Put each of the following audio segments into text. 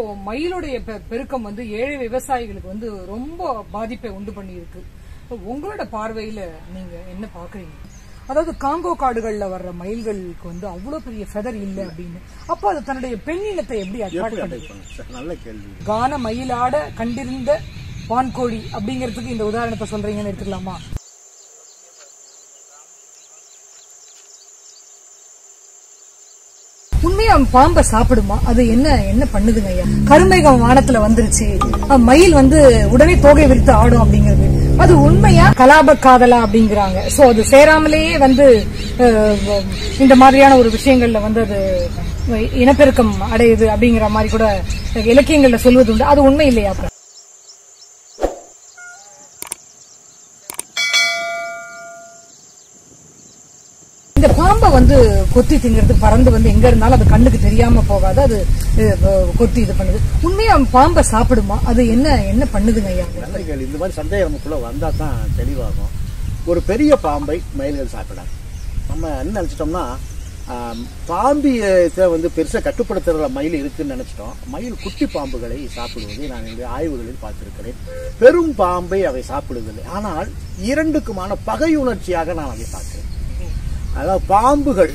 மயிலுடைய பெ- பெருக்கம் வந்து ஏழை விவசாயிகளுக்கு வந்து ரொம்ப பாதிப்பை உண்டு பண்ணியிருக்கு உங்களோட பார்வையில நீங்க என்ன பாக்குறீங்க அதாவது காங்கோ காடுகள்ல வர்ற மயில்களுக்கு வந்து அவ்வளவு பெரிய ஃபெதர் இல்ல அப்படின்னு அப்போ அது தன்னுடைய பெண் இனத்தை எப்படி அட்ராக்ட் எப்படி பண்ணுது அடைப்பாங்க சார் நல்ல கேள்வி கான மயிலாட கண்டிருந்த வான்கோழி அப்படிங்கிறதுக்கு இந்த உதாரணத்தை சொல்றீங்கன்னு எடுத்துக்கலாமா உண்மையா பாம்பை சாப்பிடுமா அது என்ன என்ன பண்ணுதுங்க ஐயா கருமேகம் வானத்துல வந்துருச்சு அஹ் மயில் வந்து உடனே தோகை விரித்து ஆடும் அப்படிங்கிறது அது உண்மையா கலாப காதலா அப்படிங்கிறாங்க சோ அது சேராமலேயே வந்து அஹ், இந்த மாதிரியான ஒரு விஷயங்கள்ல வந்து அது இனப்பெருக்கம் அடையுது அப்படிங்கிற மாதிரி கூட இலக்கியங்கள்ல சொல்வது உண்டு அது உண்மை இல்லையா அப்ப? இந்த பாம்பை வந்து கொத்தி திங்கிறது பறந்து வந்து எங்க இருந்தாலும் அது கண்ணுக்கு தெரியாம போகாது அது அஹ், கொத்தி இது பண்ணுது உண்மையா பாம்பை சாப்பிடுமா அது என்ன என்ன பண்ணுதுங்க ஐயா நல்ல கேள்வி இந்த மாதிரி சந்தேகம் நமக்குள்ள வந்தா தான் தெளிவாகும் ஒரு பெரிய பாம்பை மயில்கள் சாப்பிடாது நம்ம என்ன நினைச்சிட்டோம்னா ஆம், பாம்பியத்தை வந்து பெருசா கட்டுப்படுத்துற மயில் இருக்குன்னு நினைச்சிட்டோம் மயில் குட்டி பாம்புகளை சாப்பிடுவதை நான் என்னுடைய ஆய்வுகளில் பார்த்திருக்கிறேன் பெரும் பாம்பை அவை சாப்பிடுவதில்லை ஆனால் இரண்டுக்குமான பகை உணர்ச்சியாக நான் அதை பார்க்கிறேன் அதாவது பாம்புகள்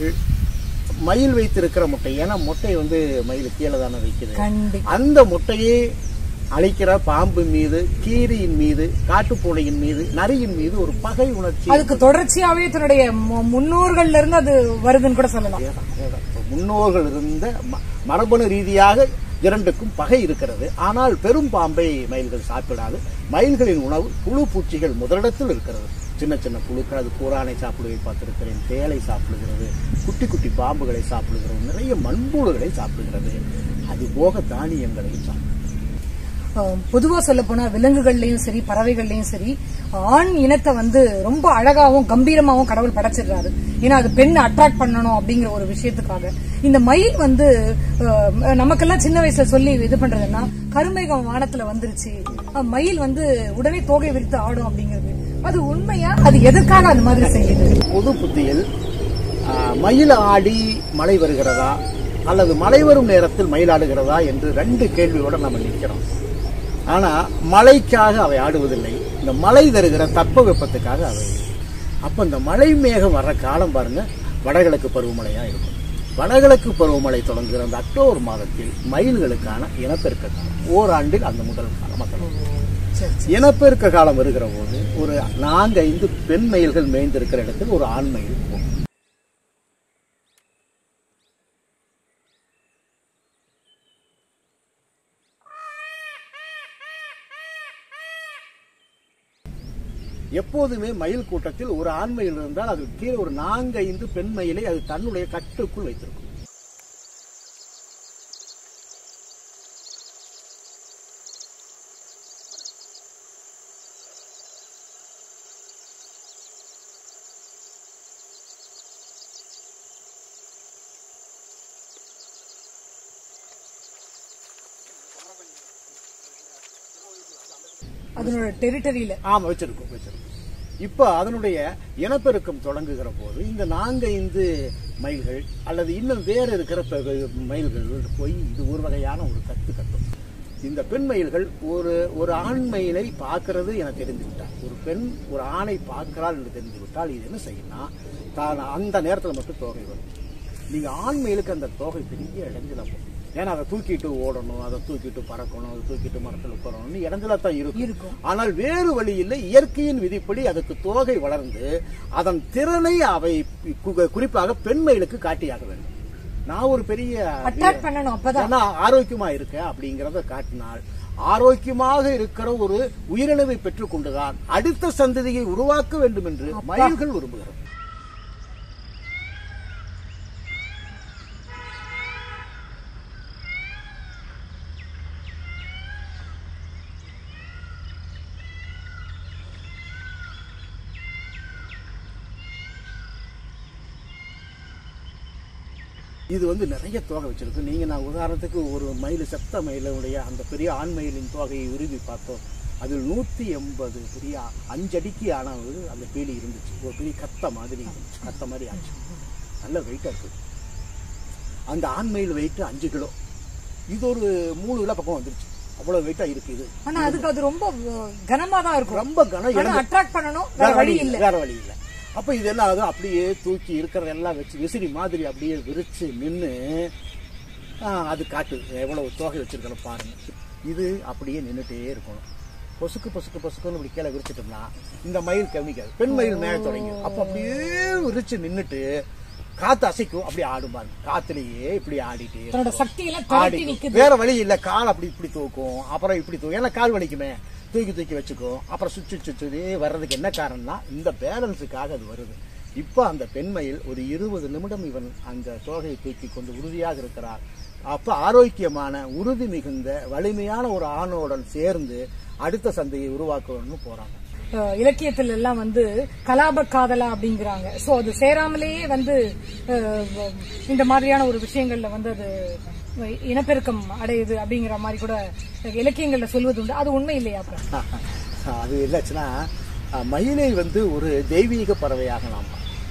மயில் வைத்திருக்கிற முட்டை ஏன்னா முட்டை வந்து மயில் கீழே தானே வைக்குது கண்டிப்பா அந்த முட்டையை அழிக்கிற பாம்பு மீது கீரியின் மீது காட்டுப்பூனையின் மீது நரியின் மீது ஒரு பகை உணர்ச்சி அதுக்கு தொடர்ச்சியாவே தன்னுடைய மு- முன்னோர்கள்ல இருந்து அது வருதுன்னு கூட சொல்லலாம் அதேதான், அதேதான். முன்னோர்கள் இருந்த ம- மரபணு ரீதியாக இரண்டுக்கும் பகை இருக்கிறது ஆனால் பெரும் பாம்பை மயில்கள் சாப்பிடாது மயில்களின் உணவு புழு பூச்சிகள் முதலிடத்தில் இருக்கிறது சின்ன சின்ன புழுக்கள் அது கூரானை சாப்பிடுவதை பார்த்திருக்கிறேன் தேலை சாப்பிடுகிறது குட்டி குட்டி பாம்புகளை சாப்பிடுகிறது நிறைய மண்புழுகளை சாப்பிடுகிறது அது போக தானியங்களையும் சாப்பிடுகிறது அஹ், பொதுவா சொல்ல போனா விலங்குகள்லயும் சரி பறவைகள்லயும் சரி ஆண் இனத்தை வந்து ரொம்ப அழகாவும் கம்பீரமாவும் கடவுள் படைச்சிடுறாரு ஏன்னா அது பெண்ணை அட்ராக்ட் பண்ணணும் அப்படிங்கிற ஒரு விஷயத்துக்காக இந்த மயில் வந்து அஹ், நமக்கெல்லாம் சின்ன வயசுல சொல்லி இது பண்றதுன்னா கருமேகம் வானத்துல வந்துருச்சு அஹ், மயில் வந்து உடனே தோகை விரித்து ஆடும் அப்படிங்கிறது அது உண்மையா அது எதற்காக அந்த மாதிரி செய்யுது பொது புத்தியில் ஆ, மயில் ஆடி மழை வருகிறதா அல்லது மழை வரும் நேரத்தில் மயில் ஆடுகிறதா என்று ரெண்டு கேள்வியோட நம்ம நிற்கிறோம் ஆனா மழைக்காக அவை ஆடுவதில்லை இந்த மழை தருகிற தட்பவெப்பத்துக்காக அவை அப்ப இந்த மழை மேகம் வர்ற காலம் பாருங்க வடகிழக்கு பருவமழையா இருக்கும் வடகிழக்கு பருவமழை தொடங்குகிற அந்த அக்டோபர் மாதத்தில் மயில்களுக்கான இனப்பெருக்க காலம் ஓராண்டில் அந்த முதல் காலம் மக்கள் சரி இனப்பெருக்க காலம் வருகிற போது ஒரு நான்கு ஐந்து பெண் மயில்கள் மேய்ந்திருக்கிற இடத்தில் ஒரு ஆண் மயில் போகும் எப்போதுமே மயில் கூட்டத்தில் ஒரு ஆண் மயில் இருந்தால் அது கீழே ஒரு நான்கு ஐந்து பெண் மயிலை அது தன்னுடைய கட்டுக்குள் வைத்திருக்கும் அதனோட டெரிட்டரியில ஆமா வச்சிருக்கோம் வச்சிருக்கோம் இப்ப அதனுடைய இனப்பெருக்கம் தொடங்குகிற போது இந்த நான்கு ஐந்து மயில்கள் அல்லது இன்னும் வேற இருக்கிற பெ- மயில்கள் போய் இது ஒரு வகையான ஒரு கத்து கட்டும் இந்த பெண் மயில்கள் ஒரு ஒரு ஆண் மயிலை பார்க்கிறது என தெரிந்து விட்டால் ஒரு பெண் ஒரு ஆணை பார்க்கிறாள் என்று தெரிந்து விட்டால் இது என்ன செய்யும்னா தான் அந்த நேரத்தில் மட்டும் தோகை வரும் நீங்க ஆண் மயிலுக்கு அந்த தோகை பெரிய இடைஞ்சல போகும் ஏன்னா அதை தூக்கிட்டு ஓடணும் அதை தூக்கிட்டு பறக்கணும் அதை தூக்கிட்டு மரத்தில் உட்காரணும்னு இடைஞ்சலா தான் இருக்கும் இருக்கும் ஆனால் வேறு வழி இல்லை இயற்கையின் விதிப்படி அதுக்கு தோகை வளர்ந்து அதன் திறனை அவை கு- குறிப்பாக பெண் மயிலுக்கு காட்டியாக வேண்டும் நான் ஒரு பெரிய அட்டாக் பண்ணணும் அப்பதான் ஏன்னா ஆரோக்கியமா இருக்க அப்படிங்கறத காட்டினால் ஆரோக்கியமாக இருக்கிற ஒரு உயிரினவை பெற்றுக் கொண்டுதான் அடுத்த சந்ததியை உருவாக்க வேண்டும் என்று மயில்கள் விரும்புகிறது இது வந்து நிறைய தோகை வச்சிருக்கு நீங்க நான் உதாரணத்துக்கு ஒரு மயில் செத்த மயிலுடைய அந்த பெரிய ஆண் மயிலின் தோகையை உருவி பார்த்தோம் அதில் நூத்தி எண்பது பெரிய அஞ்சடிக்கு ஆனது அந்த பீலி இருந்துச்சு ஒரு பெரிய கத்த மாதிரி இருந்துச்சு கத்த மாதிரி ஆச்சு நல்ல வெயிட்டா இருக்கு அந்த ஆண் மயில் வெயிட் அஞ்சு கிலோ இது ஒரு மூணு கிலோ பக்கம் வந்துருச்சு அவ்வளவு வெயிட்டா இருக்கு இது ஆனா அதுக்கு அது ரொம்ப அஹ், கனமா தான் இருக்கும் ரொம்ப கனம் ஆனா இடம் அட்ராக்ட் பண்ணணும் வேற வேற வழி இல்ல வேற வழி இல்ல அப்ப இது என்ன ஆகுது அப்படியே தூக்கி இருக்கிறதெல்லாம் வச்சு விசிறி மாதிரி அப்படியே விரிச்சு நின்னு ஆ, அது காட்டு எவ்வளவு தோகை வச்சிருக்கணும் பாருங்க இது அப்படியே நின்னுட்டே இருக்கணும் பொசுக்கு பொசுக்கு பொசுக்குன்னு இப்படி கீழே விரிச்சிட்டோம்னா இந்த மயில் கவனிக்காது பெண் மயில் மேல தொடங்கி அப்ப அப்படியே விரிச்சு நின்னுட்டு காத்து அசைக்கும் அப்படியே ஆடும் பாருங்க காத்துலயே இப்படி ஆடிட்டே இருக்கும். தன்னோட சக்தியெல்லாம் திரட்டி ஆடிக்கும். நிக்குது வேற வழி இல்ல கால் அப்படி இப்படி தூக்கும் அப்புறம் இப்படி தூக்கும் ஏன்னா கால் வலிக்குமே தூக்கி தூக்கி வச்சுக்கும் அப்புறம் சுற்றி சுற்றி வர்றதுக்கு என்ன காரணம்னா இந்த பேலன்ஸுக்காக அது வருது இப்போ அந்த பெண்மையில் ஒரு இருபது நிமிடம் இவன் அந்த தோகையை தூக்கி கொண்டு உறுதியாக இருக்கிறார் அப்ப ஆரோக்கியமான உறுதி மிகுந்த வலிமையான ஒரு ஆணோடன் சேர்ந்து அடுத்த சந்தையை உருவாக்கணும்னு போறாங்க அஹ், இலக்கியத்துல எல்லாம் வந்து கலாப காதலா அப்படிங்கிறாங்க சோ அது சேராமலேயே வந்து அஹ், இந்த மாதிரியான ஒரு விஷயங்கள்ல வந்து அது இனப்பெருக்கம் அடையுது அப்படிங்கிற மாதிரி கூட இலக்கியங்கள்ல சொல்வது உண்டு அது உண்மை இல்லையா அப்புறம் அது என்னாச்சுன்னா அஹ், மயிலை வந்து ஒரு தெய்வீக பறவையாக நாம்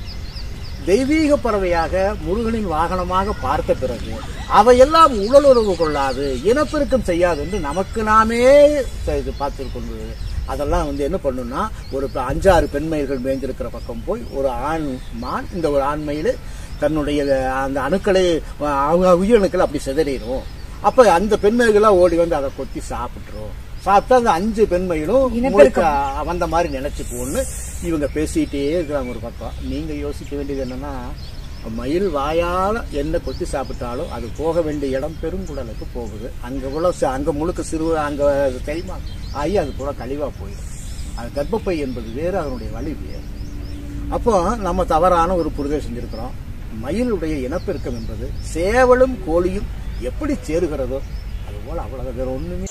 தெய்வீக பறவையாக முருகனின் வாகனமாக பார்த்த பிறகு அவையெல்லாம் உடலுறவு கொள்ளாது இனப்பெருக்கம் செய்யாது என்று நமக்கு நாமே ச- இது பார்த்து கொண்டு அதெல்லாம் வந்து என்ன பண்ணுன்னா ஒரு ப- அஞ்சாறு பெண்மயில்கள் மேய்ந்திருக்கிற பக்கம் போய் ஒரு ஆண் மான் இந்த ஒரு ஆண் மயில் தன்னுடைய அந்த அணுக்களை அஹ், அவங்க உயிரணுக்கள் அப்படி சிதறிடும் அப்ப அந்த பெண்மயில்கள்லாம் ஓடி வந்து அதை கொத்தி சாப்பிட்டுரும் சாப்பிட்டா அந்த அஞ்சு பெண்மயிலும் முழுக்க வந்த மாதிரி நினைச்சுக்குவோன்னு இவங்க பேசிட்டே இருக்கிறாங்க ஒரு பக்கம் நீங்க யோசிக்க வேண்டியது என்னன்னா மயில் வாயால என்ன கொத்தி சாப்பிட்டாலும் அது போக வேண்டிய இடம் பெருங்குடலுக்கு போகுது அங்க உள்ள சி- அங்க முழுக்க சிறு அங்க தெரியுமா ஆகி அது கூட கழிவா போயிடும் அது கர்ப்பப்பை என்பது வேறு அதனுடைய வழி வேறு அப்போ நம்ம தவறான ஒரு புரிதல் செஞ்சிருக்கிறோம் மயிலுடைய இனப்பெருக்கம் என்பது சேவலும் கோழியும் எப்படி சேருகிறதோ அது போல அவ்வளவு வேற ஒண்ணுமே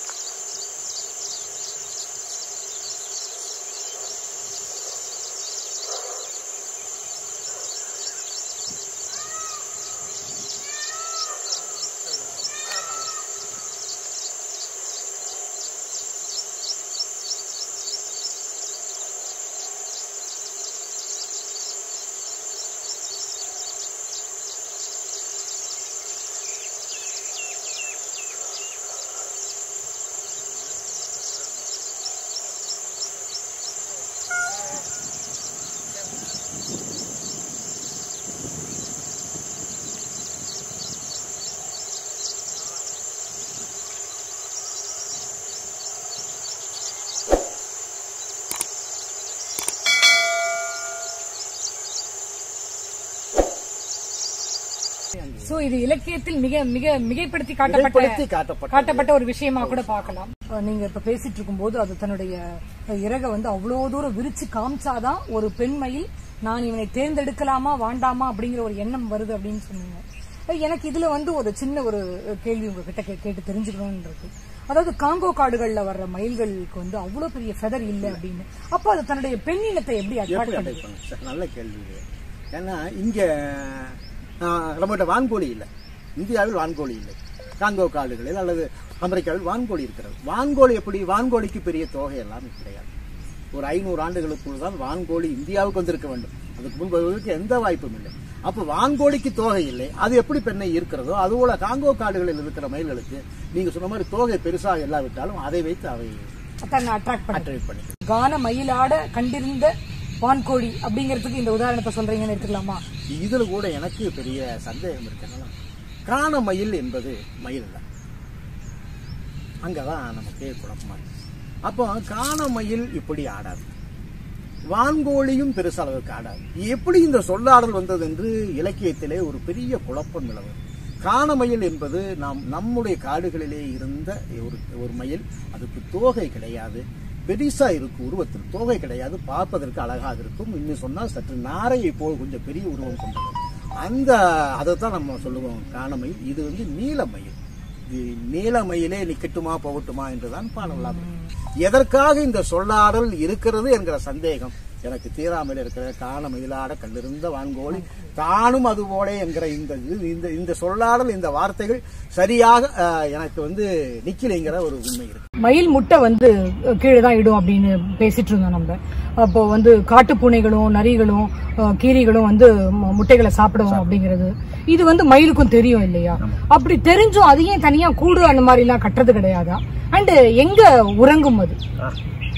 சோ இது இலக்கியத்தில் மிக மிக மிகைப்படுத்தி காட்டப்பட்ட மிகைப்படுத்தி காட்டப்பட்ட காட்டப்பட்ட ஒரு விஷயமா கூட பார்க்கலாம் அஹ் நீங்க இப்ப பேசிட்டு இருக்கும்போது அது தன்னுடைய இறக வந்து அவ்வளவு தூரம் விரிச்சு காமிச்சாதான் ஒரு பெண்மையில் நான் இவனை தேர்ந்தெடுக்கலாமா வேண்டாமா அப்படிங்கிற ஒரு எண்ணம் வருது அப்படின்னு சொன்னீங்க அஹ் எனக்கு இதுல வந்து ஒரு சின்ன ஒரு கேள்வி உங்ககிட்ட கே- கேட்டு தெரிஞ்சுக்கணும்னு இருக்கு அதாவது காங்கோ காடுகள்ல வர்ற மயில்களுக்கு வந்து அவ்வளவு பெரிய ஃபெதர் இல்ல அப்படின்னு அப்ப அது தன்னுடைய பெண்ணினத்தை எப்படி அட்ராக்ட் எப்படி பண்ணுது அடைப்பாங்க சார் நல்ல கேள்வி இது ஏன்னா இங்க ஆஹ், நம்மகிட்ட வான்கோழி இல்லை இந்தியாவில் வான்கோழி இல்லை காங்கோ காடுகளில் அல்லது அமெரிக்காவில் வான்கோழி இருக்கிறது வான்கோழி எப்படி வான்கோழிக்கு பெரிய தொகை எல்லாமே கிடையாது ஒரு ஐநூறு ஆண்டுகளுக்குள் தான் வான்கோழி இந்தியாவுக்கு வந்திருக்க வேண்டும் அதுக்கு முன்பு வருவதற்கு எந்த வாய்ப்பும் இல்லை அப்ப வான்கோழிக்கு தோகை இல்லை அது எப்படி பெண்ணை இருக்கிறதோ அதுபோல காங்கோ காடுகளில் இருக்கிற மயில்களுக்கு நீங்க சொன்ன மாதிரி தோகை பெருசாக இல்லாவிட்டாலும் அதை வைத்து அவை தன்னை அட்ராக்ட் பண்ண அட்ராக்ட் பண்ணி கான மயிலாட கண்டிருந்த வான்கோழி அப்படிங்கிறதுக்கு இந்த உதாரணத்தை சொல்றீங்கன்னு எடுத்துக்கலாமா இதுல கூட எனக்கு பெரிய சந்தேகம் இருக்கு என்னன்னா, காண மயில் என்பது மயில் தான் அங்கதான் நமக்கு குழப்பமா இருக்கு அப்போ காண மயில் இப்படி ஆடாது வான்கோழியும் பெருசளவுக்கு ஆடாது எப்படி இந்த சொல்லாடல் வந்தது என்று இலக்கியத்திலே ஒரு பெரிய குழப்பம் நிலவும் காணமயில் என்பது நாம் நம்முடைய காடுகளிலே இருந்த ஒரு ஒரு மயில் அதுக்கு தோகை கிடையாது பெரிசா இருக்கும் உருவத்தில் தோகை கிடையாது பார்ப்பதற்கு அழகாக இருக்கும் இன்னும் சொன்னால் சற்று நாரையை போல் கொஞ்சம் பெரிய உருவம் கொண்டது அந்த அதைத்தான் நம்ம சொல்லுவோம் காணமயில் இது வந்து நீலமயில் இது நீலமயிலே நிக்கட்டுமா போகட்டுமா என்றுதான் பாடலாம் எதற்காக இந்த சொல்லாடல் இருக்கிறது என்கிற சந்தேகம் எனக்கு தீராமல் இருக்கிற காண மயிலாட கல்லிருந்த வான்கோழி தானும் அது போல என்கிற இந்த இது- இந்த இந்த சொல்லாடல் இந்த வார்த்தைகள் சரியாக அஹ், எனக்கு வந்து நிக்கலைங்கிற ஒரு உண்மை இருக்கு மயில் முட்டை வந்து கீழே தான் இடும் அப்படின்னு பேசிட்டு இருந்தோம் நம்ம அப்போ வந்து காட்டு பூனைகளும் நரிகளும் அஹ், கீரிகளும் வந்து மு- முட்டைகளை சாப்பிடுவோம் அப்படிங்கிறது இது வந்து மயிலுக்கும் தெரியும் இல்லையா அப்படி தெரிஞ்சும் அதையும் தனியா கூடு அந்த மாதிரி எல்லாம் கட்டுறது கிடையாதா அண்ட் எங்க உறங்கும் அது ஆ,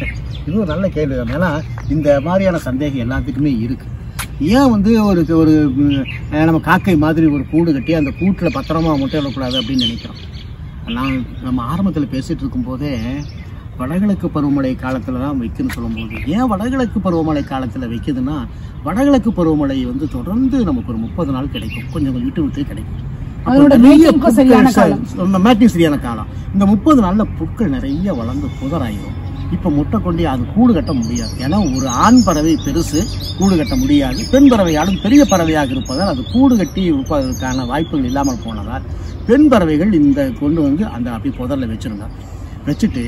இது ஒரு நல்ல கேள்வி தான் ஏன்னா இந்த மாதிரியான சந்தேகம் எல்லாத்துக்குமே இருக்கு ஏன் வந்து ஒரு ஒரு ம், அஹ், நம்ம காக்கை மாதிரி ஒரு கூடு கட்டி அந்த கூட்டில் பத்திரமா முட்டை விடக்கூடாது அப்படின்னு நினைக்கிறோம் நான் நம்ம ஆரம்பத்தில் பேசிட்டு இருக்கும்போதே வடகிழக்கு பருவமழை காலத்தில் தான் வைக்குன்னு சொல்லும்போது ஏன் வடகிழக்கு பருவமழை காலத்தில் வைக்குதுன்னா வடகிழக்கு பருவமழை வந்து தொடர்ந்து நமக்கு ஒரு முப்பது நாள் கிடைக்கும் கொஞ்சம் கொஞ்சம் விட்டு விட்டு கிடைக்கும் அப்ப அதோட நிறைய matingக்கும் சரியான புற்கள் இந்த மேட்டிங் சரியான காலம் இந்த முப்பது நாள்ல புற்கள் நிறைய வளர்ந்து புதராயிரும் இப்ப முட்டை கொண்டு அது கூடு கட்ட முடியாது ஏன்னா ஒரு ஆண் பறவை பெருசு கூடு கட்ட முடியாது பெண் பறவையாலும் பெரிய பறவையாக இருப்பதால் அது கூடு கட்டி இருப்பதற்கான வாய்ப்புகள் இல்லாமல் போனதால் பெண் பறவைகள் இந்த கொண்டு வந்து அந்த அப்படி புதர்ல வச்சிருங்க வச்சுட்டு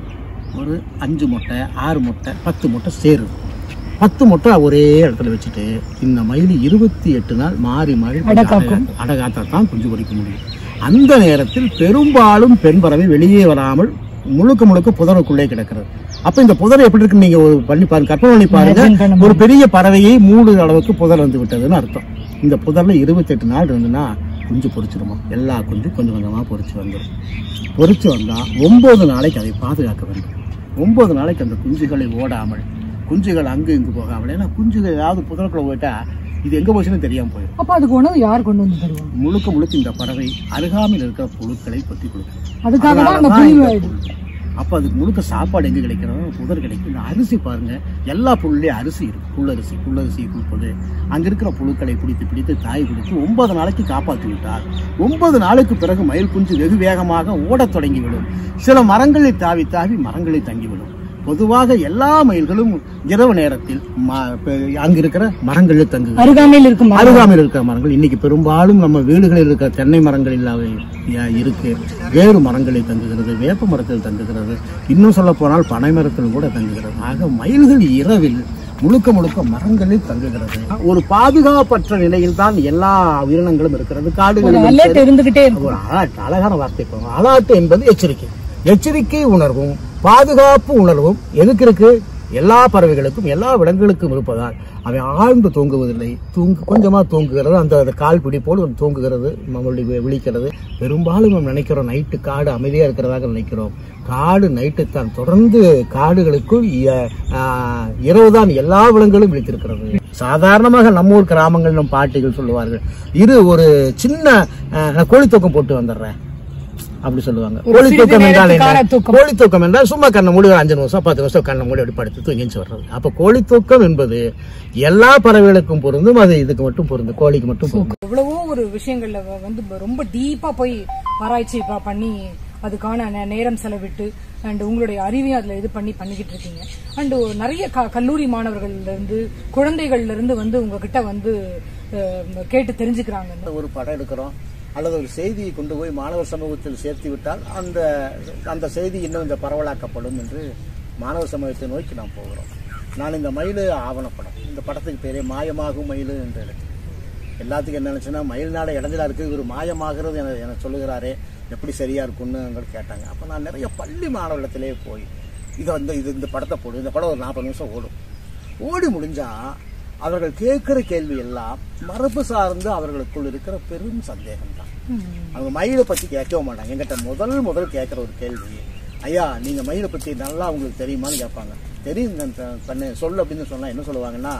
ஒரு அஞ்சு முட்டை ஆறு முட்டை பத்து முட்டை சேருது பத்து முட்டை ஒரே இடத்துல வச்சுட்டு இந்த மயில் இருபத்தி எட்டு நாள் மாறி மாறி அடக்காக்கும். அடகாத்தா தான் குஞ்சு பொரிக்க முடியும் அந்த நேரத்தில் பெரும்பாலும் பெண் பறவை வெளியே வராமல் முழுக்க முழுக்க புதருக்குள்ளே கிடக்கிறது அப்ப இந்த புதர் எப்படி இருக்குன்னு நீங்க ஒரு பண்ணி பாருங்க கற்பனை பண்ணி பாருங்க Imagine பண்ண ஒரு பெரிய பறவையை மூடு அளவுக்கு புதர் வந்து விட்டதுன்னு அர்த்தம் இந்த புதர்ல இருபத்தெட்டு நாள் இருந்துன்னா குஞ்சு பொரிச்சிருமா எல்லா குஞ்சும் கொஞ்சம் கொஞ்சமா பொரிச்சு வந்துடும் பொரிச்சு வந்தா ஒன்பது நாளைக்கு அதை பாதுகாக்க வேண்டும் ஒன்பது நாளைக்கு அந்த குஞ்சுகளை ஓடாமல் குஞ்சுகள் அங்கு இங்கு போகாமல் ஏன்னா குஞ்சுகள் ஏதாவது புதருக்குள்ள போயிட்டா இது எங்க போச்சுன்னு தெரியாம போயிடும் அப்ப அதுக்கு உணவு யார் கொண்டு வந்து தருவாங்க முழுக்க முழுக்க இந்த பறவை அருகாமையில் இருக்கிற புழுக்களை கொத்தி கொடுக்கும் அதுக்காக தான் அந்த அதனாலதான் புலி இந்த புல். அப்ப அதுக்கு முழுக்க சாப்பாடு எங்க கிடைக்கிறதோ புதர் கிடைக்கும் இந்த அரிசி பாருங்க எல்லா புல்லையும் அரிசி இருக்கு புல்லரிசி புல்லரிசி கொடுப்பது அங்க இருக்கிற புழுக்களை பிடித்து பிடித்து தாய் பிடித்து ஒன்பது நாளைக்கு காப்பாற்றி விட்டால் ஒன்பது நாளுக்கு பிறகு மயில் குஞ்சு வெகு வேகமாக ஓடத் தொடங்கிவிடும் சில மரங்களை தாவி தாவி மரங்களில் தங்கிவிடும் பொதுவாக எல்லா மயில்களும் இரவு நேரத்தில் ம- பெ- அங்க இருக்கிற மரங்களில் தங்குகிறது அருகாமையில் இருக்கும் மரம். அருகாமையில் இருக்கிற மரங்கள் இன்னைக்கு பெரும்பாலும் நம்ம வீடுகளில் இருக்கிற தென்னை மரங்கள் இல்லாத யா- இருக்கு வேறு மரங்களில் தங்குகிறது வேப்ப மரத்தில் தங்குகிறது இன்னும் சொல்ல போனால் பனை மரத்தில் கூட தங்குகிறது ஆக மயில்கள் இரவில் முழுக்க முழுக்க மரங்களில் தங்குகிறது ஒரு பாதுகாப்பற்ற நிலையில் தான் எல்லா உயிரினங்களும் இருக்கிறது ஒரு காடுகளில் அலர்ட் இருந்துகிட்டே இருக்கும் ஒரு அலாட் அழகான வார்த்தை இப்போ அலாட் என்பது எச்சரிக்கை எச்சரிக்கை உணர்வும் பாதுகாப்பு உணர்வும் எதுக்கு இருக்கு எல்லா பறவைகளுக்கும் எல்லா விலங்குகளுக்கும் இருப்பதால் அவை ஆழ்ந்து தூங்குவதில்லை தூங்கு கொஞ்சமா தூங்குகிறது அந்த அந்த கால் பிடிப்போடு வந்து தூங்குகிறது மறுபடியும் வி- விழிக்கிறது பெரும்பாலும் நம்ம நினைக்கிறோம் நைட்டு காடு அமைதியா இருக்கிறதாக நினைக்கிறோம் காடு நைட்டு தான் தொடர்ந்து காடுகளுக்குள் இ- ஆ, இரவுதான் எல்லா விலங்குகளும் விழித்திருக்கிறது சாதாரணமாக நம்ம ஊர் கிராமங்கள் நம் பாட்டிகள் சொல்லுவார்கள் இரு ஒரு சின்ன ஆ, கோழி தூக்கம் போட்டு வந்துடுறேன் அப்படி சொல்லுவாங்க ஒரு கோழி சிறிது தூக்கம் என்றால் நேரத்துக்கான என்ன தூக்கம். கோழி தூக்கம் என்றால் சும்மா கண்ணை மூடி ஒரு அஞ்சு நிமிஷம் பத்து நிமிஷம் கண்ணை மூடி அப்படி படுத்து தூங்கிச்சு வர்றது அப்ப கோழி தூக்கம் என்பது எல்லா பறவைகளுக்கும் பொருந்தும் அது இதுக்கு மட்டும் பொருந்தும் கோழிக்கு மட்டும் பொருந்தும் எவ்வளவோ ஒரு விஷயங்கள்ல வ- வந்து ப- ரொம்ப டீப்பா போய் ஆராய்ச்சி ப- பண்ணி அதுக்கான நே- நேரம் செலவிட்டு அண்ட் உங்களுடைய அறிவையும் அதுல இது பண்ணி பண்ணிக்கிட்டு இருக்கீங்க அண்ட் நிறைய க- கல்லூரி மாணவர்கள்ல இருந்து குழந்தைகள்ல இருந்து வந்து உங்ககிட்ட வந்து அஹ், கேட்டு தெரிஞ்சுக்கிறாங்க ஒரு படம் எடுக்கிறோம் அல்லது ஒரு செய்தியை கொண்டு போய் மாணவர் சமூகத்தில் சேர்த்து விட்டால் அந்த அந்த செய்தி இன்னும் இந்த பரவலாக்கப்படும் என்று மாணவர் சமூகத்தை நோக்கி நாம் போகிறோம் நான் இந்த மயில் ஆவணப்படம் இந்த படத்துக்கு பேரே மாயமாகும் மயில் என்று எழுதி எல்லாத்துக்கும் என்ன நினைச்சுன்னா மயில்நாட இடஞ்சலா இருக்கு இவர் மாயமாகிறது என என சொல்லுகிறாரே எப்படி சரியா இருக்கும்னு அவங்க கேட்டாங்க அப்ப நான் நிறைய பள்ளி மாணவர்களிடத்திலே போய் இதை வந்து இது இந்த படத்தை போடு இந்த படம் ஒரு நாற்பது நிமிஷம் ஓடும் ஓடி முடிஞ்சா அவர்கள் கேட்கிற கேள்வி எல்லாம் மரபு சார்ந்து அவர்களுக்குள் இருக்கிற பெரும் சந்தேகம் தான் அவங்க மயிலை பத்தி கேட்கவே மாட்டாங்க எங்கிட்ட முதல் முதல் கேட்கிற ஒரு கேள்வி ஐயா நீங்க மயிலை பத்தி நல்லா உங்களுக்கு தெரியுமான்னு கேட்பாங்க தெரியும் பண்ணு சொல்லு அப்படின்னு சொன்னா என்ன சொல்லுவாங்கன்னா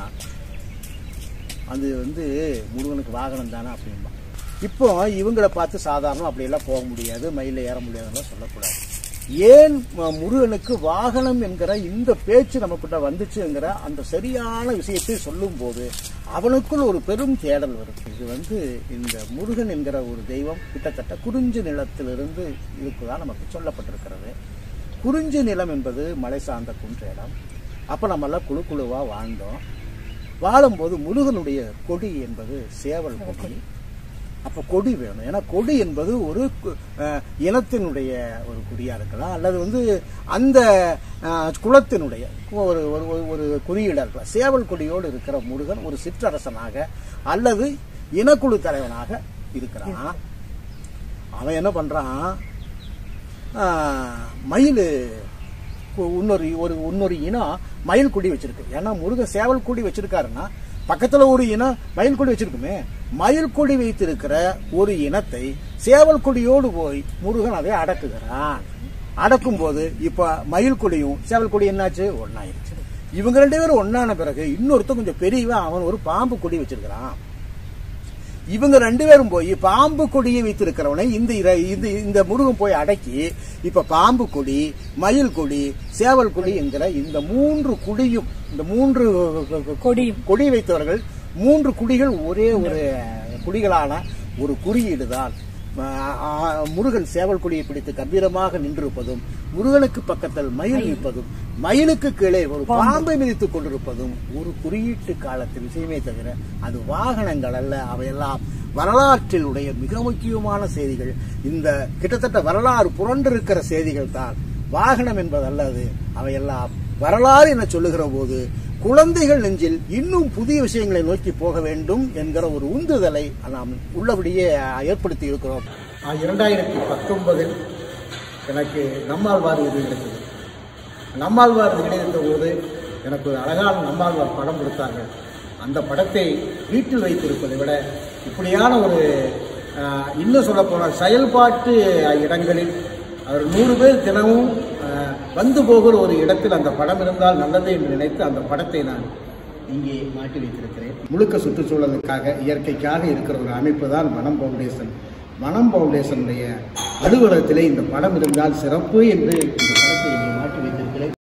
அது வந்து முருகனுக்கு வாகனம் தானே அப்படின்பா இப்போ இவங்களை பார்த்து சாதாரணம் அப்படியெல்லாம் போக முடியாது மயில ஏற முடியாதுன்னு சொல்லக்கூடாது ஏன் ம- முருகனுக்கு வாகனம் என்கிற இந்த பேச்சு நமக்கிட்ட வந்துச்சுங்கிற அந்த சரியான விஷயத்தை சொல்லும்போது அவனுக்குள் ஒரு பெரும் தேடல் வருது இது வந்து இந்த முருகன் என்கிற ஒரு தெய்வம் கிட்டத்தட்ட குறிஞ்சி நிலத்திலிருந்து இருக்குதான் நமக்கு சொல்லப்பட்டிருக்கிறது குறிஞ்சி நிலம் என்பது மலை சார்ந்த குன்ற இடம் அப்ப நம்ம எல்லாம் குழு குழுவா வாழ்ந்தோம் வாழும்போது முருகனுடைய கொடி என்பது சேவல் கொடி அப்ப கொடி வேணும் ஏன்னா கொடி என்பது ஒரு கு- அஹ், இனத்தினுடைய ஒரு கொடியா இருக்கலாம் அல்லது வந்து அந்த ஆஹ், குலத்தினுடைய ஒரு ஒரு ஒரு- ஒரு குறியீடாக இருக்கலாம் சேவல் கொடியோடு இருக்கிற முருகன் ஒரு சிற்றரசனாக அல்லது இனக்குழு தலைவனாக இருக்கிறான் அவன் என்ன பண்றான் ஆஹ், மயில் கு- இன்னொரு ஒரு இன்னொரு இனம் மயில் குடி வச்சிருக்கு ஏன்னா முருகன் சேவல் குடி வச்சிருக்காருன்னா பக்கத்துல ஒரு இனம் மயில் கொடி வச்சிருக்குமே மயில் கொடி வைத்திருக்கிற ஒரு இனத்தை சேவல் கொடியோடு போய் முருகன் அதை அடக்குகிறான் அடக்கும் போது இப்ப மயில் கொடியும் சேவல் கொடி என்னாச்சு ஒன்னாயிருச்சு இவங்க ரெண்டு பேரும் ஒன்னான பிறகு இன்னொருத்தன் கொஞ்சம் பெரியவன் அவன் ஒரு பாம்பு கொடி வச்சிருக்கிறான் இவங்க ரெண்டு பேரும் போய் பாம்பு கொடியை வைத்திருக்கிறவனை இந்த இர- இந்த இந்த முருகன் போய் அடக்கி இப்ப பாம்பு கொடி மயில் கொடி சேவல் கொடி என்கிற இந்த மூன்று குடியும் இந்த மூன்று கொடியும். கொடி வைத்தவர்கள் மூன்று குடிகள் ஒரே ஒரு குடிகளான ஒரு குறியீடு தான் முருகன் சேவல் கொடியை பிடித்து கம்பீரமாக நின்றிருப்பதும் முருகனுக்கு பக்கத்தில் மயில் நிற்பதும் மயிலுக்கு கீழே ஒரு பாம்பை மிதித்துக் கொண்டிருப்பதும் ஒரு குறியீட்டு காலத்து விஷயமே தவிர அது வாகனங்கள் அல்ல அவையெல்லாம் வரலாற்றில் உடைய மிக முக்கியமான செய்திகள் இந்த கிட்டத்தட்ட வரலாறு புரண்டிருக்கிற செய்திகள் தான் வாகனம் என்பதல்ல அது அவையெல்லாம் வரலாறு என சொல்லுகிற போது குழந்தைகள் நெஞ்சில் இன்னும் புதிய விஷயங்களை நோக்கி போக வேண்டும் என்கிற ஒரு உந்துதலை நாம் உள்ளபடியே ஏற்படுத்தி இருக்கிறோம் இரண்டாயிரத்தி பத்தொன்பதில் எனக்கு நம்மாழ்வார் விருது கிடைத்தது நம்மாழ்வார் விருது கிடைத்த போது எனக்கு ஒரு அழகான நம்மாழ்வார் படம் கொடுத்தார்கள் அந்த படத்தை வீட்டில் வைத்திருப்பதை விட இப்படியான ஒரு ஆஹ், இன்னும் சொல்ல போனால் செயல்பாட்டு இடங்களில் அவர் நூறு பேர் தினமும் ஆஹ், வந்து போகிற ஒரு இடத்தில் அந்த படம் இருந்தால் நல்லது என்று நினைத்து அந்த படத்தை நான் இங்கே மாட்டி வைத்திருக்கிறேன் முழுக்க சுற்றுச்சூழலுக்காக இயற்கைக்காக இருக்கிற ஒரு அமைப்பு தான் மனம் பவுண்டேஷன் மனம் பவுண்டேஷனுடைய அலுவலகத்திலே இந்த படம் இருந்தால் சிறப்பு என்று இந்த படத்தை இங்கே மாட்டி வைத்திருக்கிறேன்